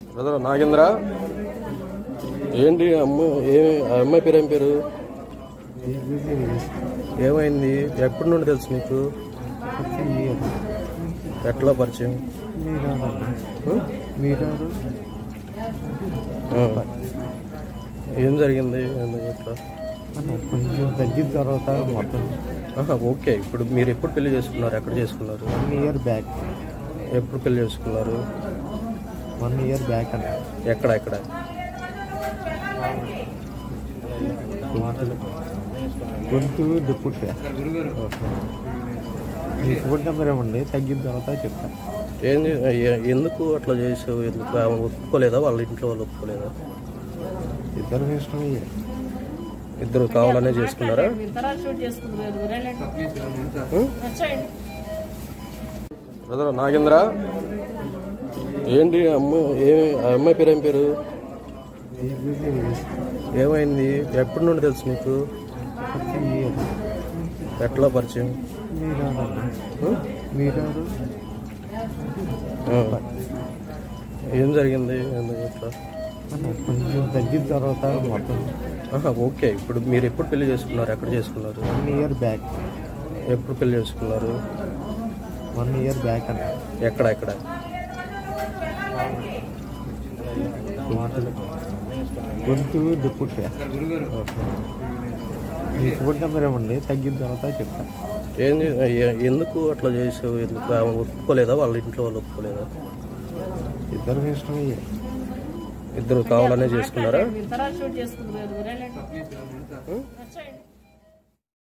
Brother Nagendra ఏంటి అమ్మ ఏమి ఆ అమ్మాయి పేరు ఏం పేరు ఏమైంది ఎప్పటి నుండి తెలుసు నీకు ఎట్లా పరిచయం ఆ? ఆ. ఏం జరిగింది ఎందుకు ఎట్లా కొంచెం తగ్గిన తర్వాత మొత్తం ఆహా, ఓకే ఇప్పుడు మీరు ఎప్పుడు పెళ్లి చేసుకున్నారు ఎక్కడ చేసుకున్నారు వన్ ఇయర్ బ్యాక్ ఎప్పుడు పెళ్లి చేసుకున్నారు వన్ ఇయర్ బ్యాక్ అంట ఎక్కడ ఎక్కడ గొంతు డిప్యూట్ మీ ఫోన్ నెంబర్ ఇవ్వండి తగ్గిన తర్వాత చెప్తా ఏంది ఎ- ఎందుకు అట్లా చేసావు ఎందుకు ఆమె ఒప్పుకోలేదా వాళ్ళ ఇంట్లో వాళ్ళు ఒప్పుకోలేదా ఇద్దరు ఇష్టం ఇయ్యే. ఇద్దరు కావాలనే చేసుకున్నారా తర్వాత షూట్ చేసుకుంటారు ఉం? వచ్చేయండి బ్రదర్ నాగేంద్ర ఏంటి అమ్మ ఏమి ఆ అమ్మాయి పేరు ఏం పేరు ఏమైంది ఎప్పటి నుండి తెలుసు నీకు కొంచెం ఇయ్యే. ఎట్లా పరిచయం మీరెవరన్నా? ఉం? మీరెవరు ఆ. ఏం జరిగింది ఎందుకు ఎట్లా కొంచెం తగ్గిన తర్వాత మొత్తం ఆహా, ఓకే ఇప్పుడు మీరు ఎప్పుడు పెళ్లి చేసుకున్నారు ఎక్కడ చేసుకున్నారు వన్ ఇయర్ బ్యాక్ ఎప్పుడు పెళ్లి చేసుకున్నారు వన్ ఇయర్ బ్యాక్ అంట ఎక్కడ ఎక్కడ గొంతు డిప్యూట్ మీ ఫోన్ నెంబర్ ఇవ్వండి తగ్గిన తర్వాత చెప్తా ఏంది ఎ- ఎందుకు అట్లా చేసావు ఎందుకు ఆమె ఒప్పుకోలేదా వాళ్ళ ఇంట్లో వాళ్ళు ఒప్పుకోలేదా ఇద్దరు ఇష్టం ఇయ్యే. ఇద్దరు కావాలనే చేసుకున్నారా తర్వాత షూట్ చేసుకుంటారు వచ్చేయండి